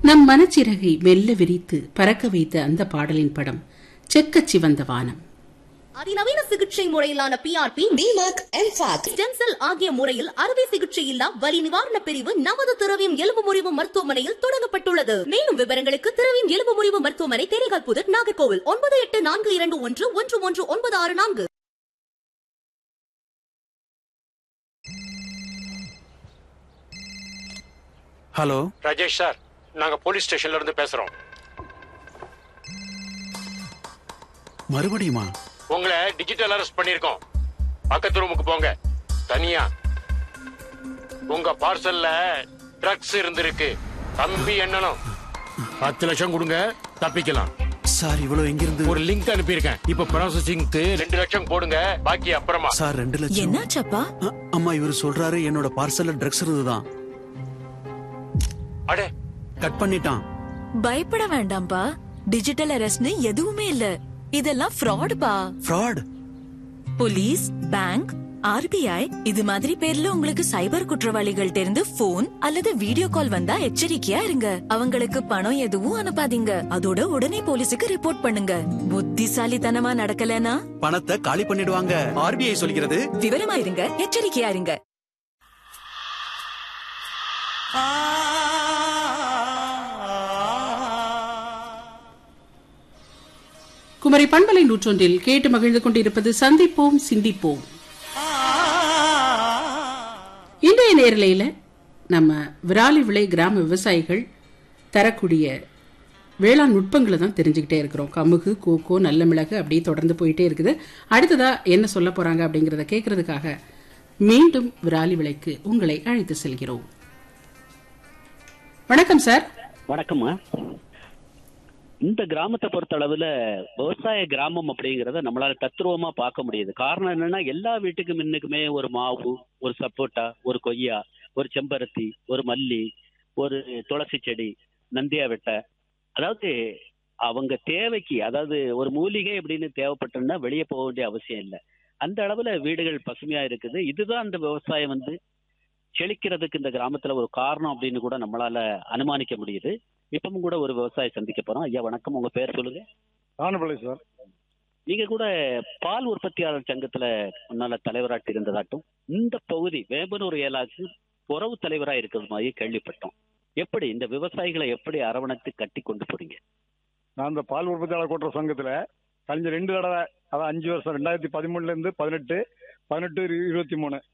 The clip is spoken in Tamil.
நம் மனச்சிறகை மெல்ல விரித்து பறக்க வைத்த அந்த பாடலின் படம் செக்கச் சிவந்த வானம் அதிநவீன சிகிச்சை முறையிலான PRP DMAC MFAC stem cell ஆகிய முறையில் அறுவை சிகிச்சை இல்லா வலி நிவாரண பிரிவு நவத திரவியம் எலும்பு முறிவு மருத்துவமனையில் தொடங்கப்பட்டுள்ளது மேலும் விவரங்களுக்கு திரவியம் எலும்பு முறிவு மருத்துவமனை தேனிகால் புதர் நாகர்கோவில் ஒன்பது எட்டு நான்கு இரண்டு ஒன்று ஒன்று ஒன்று ஒன்பது ஆறு நான்கு ஹலோ ராஜேஷ் சார் நாங்க போலீஸ் ஸ்டேஷன்ல இருந்து பேசுறோம் மறுபடியுமா உங்களை டிஜிட்டல் அரெஸ்ட் பண்ணிருக்கோம் பக்கத்து ரூமுக்கு போங்க தனியா உங்க பார்சல்ல ட்ரக்ஸ் இருந்திருக்கு தம்பி எண்ணணும் பத்து லட்சம் கொடுங்க தப்பிக்கலாம் சார் இவ்வளவு எங்கிருந்து ஒரு லிங்க் அனுப்பியிருக்கேன் இப்ப ப்ராசஸிங்க்கு ரெண்டு லட்சம் போடுங்க பாக்கி அப்புறமா சார் ரெண்டு லட்சம் என்னாச்சப்பா அ- அம்மா இவர் சொல்றாரு என்னோட பார்சல்ல ட்ரக்ஸ் இருந்துதான் அடே கட் பண்ணிட்டான் பயப்பட வேண்டாம்ப்பா டிஜிட்டல் அரெஸ்ட்னு எதுவுமே இல்ல இதெல்லாம் ஃப்ராடுப்பா ஃப்ராட் போலீஸ் பேங்க் ஆர்பிஐ இது மாதிரி பேர்ல உங்களுக்கு சைபர் குற்றவாளிகள் இருந்து போன் அல்லது வீடியோ கால் வந்தா எச்சரிக்கையா இருங்க அவங்களுக்கு பணம் எதுவும் அனுப்பாதீங்க அதோட உடனே போலீஸுக்கு ரிப்போர்ட் பண்ணுங்க புத்திசாலித்தனமா நடக்கலனா பணத்தை காலி பண்ணிடுவாங்க ஆர்பிஐ சொல்கிறது விவரமா இருங்க எச்சரிக்கையா இருங்க குமரி பண்பலை நூற்றொன்றில் கேட்டு மகிழ்ந்து கொண்டிருப்பது சந்திப்போம் சிந்திப்போம் இன்றைய நேரலையில் நம்ம விராலி விளை கிராம விவசாயிகள் தரக்கூடிய வேளாண் நுட்பங்களை தான் தெரிஞ்சுக்கிட்டே இருக்கிறோம் கமுகு கோகோ நல்ல மிளகு அப்படியே தொடர்ந்து போயிட்டே இருக்குது அடுத்ததா என்ன சொல்ல போறாங்க அப்படிங்கறத கேட்கறதுக்காக மீண்டும் விராலி விளைக்கு உங்களை அழைத்து செல்கிறோம் வணக்கம் சார் வணக்கம்மா இந்த கிராமத்தை பொறுத்த அளவுல விவசாய கிராமம் அப்படிங்கறத நம்மளால தத்ரூபமா பார்க்க முடியுது காரணம் என்னன்னா எல்லா வீட்டுக்கு முன்னுக்குமே ஒரு மாவு ஒரு சப்போட்டா ஒரு கொய்யா ஒரு செம்பருத்தி ஒரு மல்லி ஒரு துளசி செடி நந்தியா வெட்டை அதாவது அவங்க தேவைக்கு அதாவது ஒரு மூலிகை அப்படின்னு தேவைப்பட்டோம்னா வெளியே போக வேண்டிய அவசியம் இல்லை அந்த அளவுல வீடுகள் பசுமையா இருக்குது இதுதான் அந்த விவசாயம் வந்து செழிக்கிறதுக்கு இந்த கிராமத்துல ஒரு காரணம் அப்படின்னு கூட நம்மளால அனுமானிக்க முடியுது இப்பவும் கூட ஒரு விவசாயி சந்திக்க போறோம் ஐயா வணக்கம் உங்க பேர் சொல்லுங்க ஆனப்பள்ளி சார் நீங்க கூட பால் உற்பத்தியாளர் சங்கத்துல முன்னால தலைவராட்டி இருந்ததாட்டும் இந்த பகுதி வேம்பனூர் ஏலாக்கு உறவு தலைவரா இருக்கிறது மாதிரி கேள்விப்பட்டோம் எப்படி இந்த விவசாயிகளை எப்படி அரவணைத்து கட்டி கொண்டு போறீங்க நான் இந்த பால் உற்பத்தியாளர் கூட்டுறவு சங்கத்துல கழிஞ்ச ரெண்டு தடவை அதான் அஞ்சு வருஷம் ரெண்டாயிரத்தி பதிமூணுல இருந்து பதினெட்டு பதினெட்டு இரு- இருபத்தி மூணு